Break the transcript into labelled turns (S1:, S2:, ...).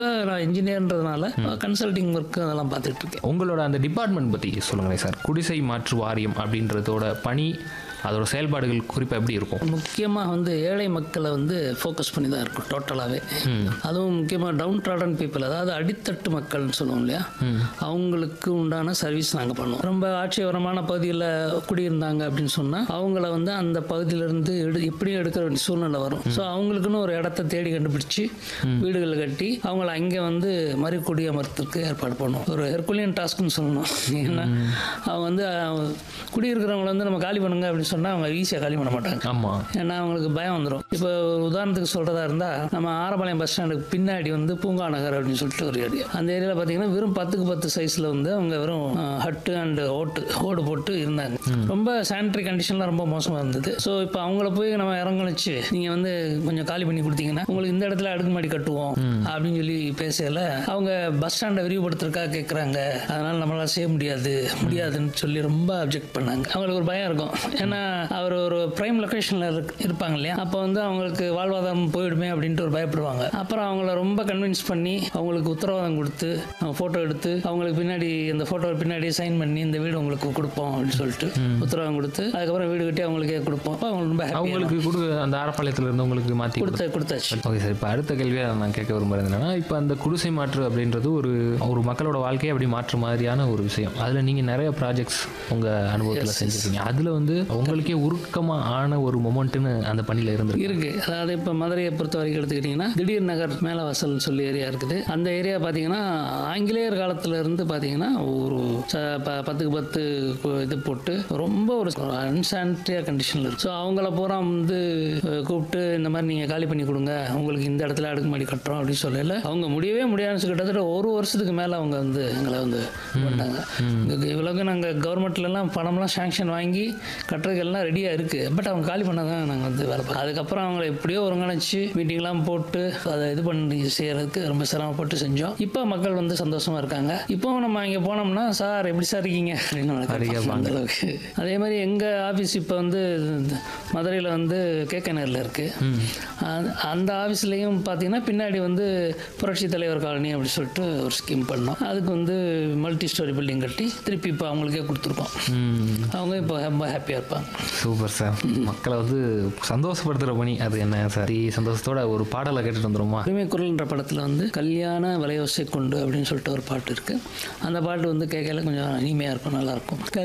S1: நான் இன்ஜினியர்ன்றதுனால consulting work அதெல்லாம் பார்த்துட்டு இருக்கேன்
S2: உங்களோட அந்த டிபார்ட்மெண்ட் பற்றி சொல்லுங்களேன் சார் குடிசை மாற்று வாரியம் அப்படின்றதோட பணி அதோட செயல்பாடுகள் குறிப்பாக எப்படி இருக்கும்
S1: முக்கியமாக வந்து ஏழை மக்களை வந்து ஃபோக்கஸ் பண்ணி தான் இருக்கும் டோட்டலாகவே அதுவும் முக்கியமாக டவுன் ட்ராடன் பீப்புள் அதாவது அடித்தட்டு மக்கள்னு சொல்லுவோம் இல்லையா அவங்களுக்கு உண்டான சர்வீஸ் நாங்கள் பண்ணுவோம் ரொம்ப ஆட்சியபரமான பகுதியில் குடியிருந்தாங்க அப்படின்னு சொன்னால் அவங்கள வந்து அந்த பகுதியிலேருந்து எடு எப்படியும் எடுக்கிற வேண்டிய சூழ்நிலை வரும் ஸோ அவங்களுக்குன்னு ஒரு இடத்த தேடி கண்டுபிடிச்சு வீடுகள் கட்டி அவங்கள அங்கே வந்து மறு குடியமர்த்துக்கு ஏற்பாடு பண்ணுவோம் ஒரு ஹெர்குலியன் டாஸ்க்னு சொல்லணும் ஏன்னா அவங்க வந்து அஹ், குடியிருக்கிறவங்கள வந்து நம்ம காலி பண்ணுங்க அப்படின்னு சொன்னால் அவங்க ஈஸியாக காலி பண்ண மாட்டாங்க
S2: ஆமாம்
S1: ஏன்னா அவங்களுக்கு பயம் வந்துடும் இப்போ ஒரு உதாரணத்துக்கு சொல்கிறதா இருந்தால் நம்ம ஆரப்பாளையம் பஸ் ஸ்டாண்டுக்கு பின்னாடி வந்து பூங்கா நகர் அப்படின்னு சொல்லிட்டு ஒரு ஏரியா அந்த ஏரியாவில் பார்த்தீங்கன்னா வெறும் பத்துக்கு பத்து சைஸில் வந்து அவங்க வெறும் ஹட்டு அண்டு ஓட்டு ஓடு போட்டு இருந்தாங்க ரொம்ப சானிட்டரி கண்டிஷன்லாம் ரொம்ப மோசமாக இருந்தது ஸோ இப்போ அவங்கள போய் நம்ம இறங்கணிச்சு நீங்கள் வந்து கொஞ்சம் காலி பண்ணி கொடுத்தீங்கன்னா உங்களுக்கு இந்த இடத்துல அடுக்குமாடி கட்டுவோம் அப்படின்னு சொல்லி பேசல அவங்க பஸ் ஸ்டாண்டை விரிவுபடுத்துறதுக்காக கேட்குறாங்க அதனால நம்மளால செய்ய முடியாது முடியாதுன்னு சொல்லி ரொம்ப அப்ஜெக்ட் பண்ணாங்க அவங்களுக்கு ஒரு பயம் இருக்கும் ஏன்னா அவர் ஒரு பிரைம் லொக்கேஷனில் இருப்பாங்க இல்லையா அப்போ வந்து அவங்களுக்கு வாழ்வாதாரம் போயிடுமே அப்படின்ட்டு ஒரு பயப்படுவாங்க அப்புறம் அவங்கள ரொம்ப கன்வின்ஸ் பண்ணி அவங்களுக்கு உத்தரவாதம் கொடுத்து ஃபோட்டோ எடுத்து அவங்களுக்கு பின்னாடி அந்த ஃபோட்டோ பின்னாடி சைன் பண்ணி இந்த வீடு உங்களுக்கு கொடுப்போம் அப்படின்னு சொல்லிட்டு உத்தரவாதம் கொடுத்து அதுக்கப்புறம் வீடு கட்டி அவங்களுக்கே கொடுப்போம் அப்போ அவங்களுக்கு ரொம்ப ஹாப்பி
S2: அவங்களுக்கு கொடு அந்த ஆரப்பாளையத்தில் இருந்தவங்களுக்கு மாற்றி
S1: கொடுத்த கொடுத்தாச்சு
S2: ஓகே சார் இப்போ அடுத்த கேள்வியாக நான் கேட்க விரும்புறது என்னன்னா இப்போ அந்த குடிசை மாற்று அப்படின்றது ஒரு ஒரு மக்களோட வாழ்க்கையை அப்படி மாற்று மாதிரியான ஒரு விஷயம் அதில் நீங்கள் நிறைய ப்ராஜெக்ட்ஸ் உங்கள் அனுபவத்தில் செஞ்சுருக்கீங்க அதில் வந்து உங்களுக்கே உருக்கமாக ஆன ஒரு மொமெண்ட்டுன்னு அந்த பணியில் இருந்திருக்கு
S1: இருக்கு அதாவது இப்போ மதுரையை பொறுத்த வரைக்கும் எடுத்துக்கிட்டிங்கன்னா திடீர் நகர் மேலவாசல்னு சொல்லி ஏரியா இருக்குது அந்த ஏரியா பார்த்தீங்கன்னா ஆங்கிலேயர் காலத்துல இருந்து பார்த்தீங்கன்னா ஒரு ச- ப- பத்துக்கு பத்து கு- இது போட்டு ரொம்ப ஒரு அன்சானிட்டரியாக கண்டிஷனில் இருக்கு ஸோ அவங்கள பூரா வந்து அஹ், கூப்பிட்டு இந்த மாதிரி நீங்கள் காலி பண்ணி கொடுங்க உங்களுக்கு இந்த இடத்துல அடுக்குமாடி கட்டுறோம் அப்படின்னு சொல்லல அவங்க முடியவே முடியாதுன்னு சொல்லி கிட்டத்தட்ட ஒரு வருஷத்துக்கு மேலே அவங்க வந்து எங்களை வந்து இது பண்ணாங்க இங்க இவ்வளவுக்கு நாங்கள் கவர்மெண்ட்லலாம் பணம்லாம் சாங்ஷன் வாங்கி கட்டுறதுக்கு எல்லாம் ரெடியாக இருக்குது பட் அவங்க காலி பண்ண தான் நாங்கள் வந்து வேலை பார்க்கோம் அதுக்கப்புறம் அவங்கள எப்படியோ ஒருங்கிணைச்சு மீட்டிங்லாம் போட்டு அதை இது பண்ணி செய்யறதுக்கு ரொம்ப சிரமப்பட்டு செஞ்சோம் இப்போ மக்கள் வந்து சந்தோஷமா இருக்காங்க இப்போ நம்ம இங்கே போனோம்னா சார் எப்படி சார் இருக்கீங்க அப்படின்னு நம்மளை கேட்பாங்க. அந்த அளவுக்கு அதே மாதிரி எங்கள் ஆஃபீஸ் இப்போ வந்து மதுரையில் வந்து கேகே நகரில் இருக்குது அந்த ஆஃபீஸ்லேயும் பார்த்தீங்கன்னா பின்னாடி வந்து புரட்சி தலைவர் காலனி அப்படி சொல்லிட்டு ஒரு ஸ்கீம் பண்ணோம் அதுக்கு வந்து மல்டி ஸ்டோரி பில்டிங் கட்டி திருப்பி இப்போ அவங்களுக்கே கொடுத்துருக்கோம் அவங்க இப்போ ரொம்ப ஹாப்பியாக இருப்பாங்க
S2: சூப்பர் சார் மக்களை வந்து சந்தோஷப்படுத்துகிற பணி அது என்ன சார் சந்தோஷத்தோட ஒரு பாடலை கேட்டுட்டு வந்துருமா
S1: உரிமை குரல்ன்ற படத்தில் வந்து கல்யாண வலையோசை கொண்டு அப்படின்னு சொல்லிட்டு ஒரு பாட்டு இருக்குது அந்த பாட்டு வந்து கேட்கல கொஞ்சம் இனிமையாக இருக்கும் நல்லாயிருக்கும்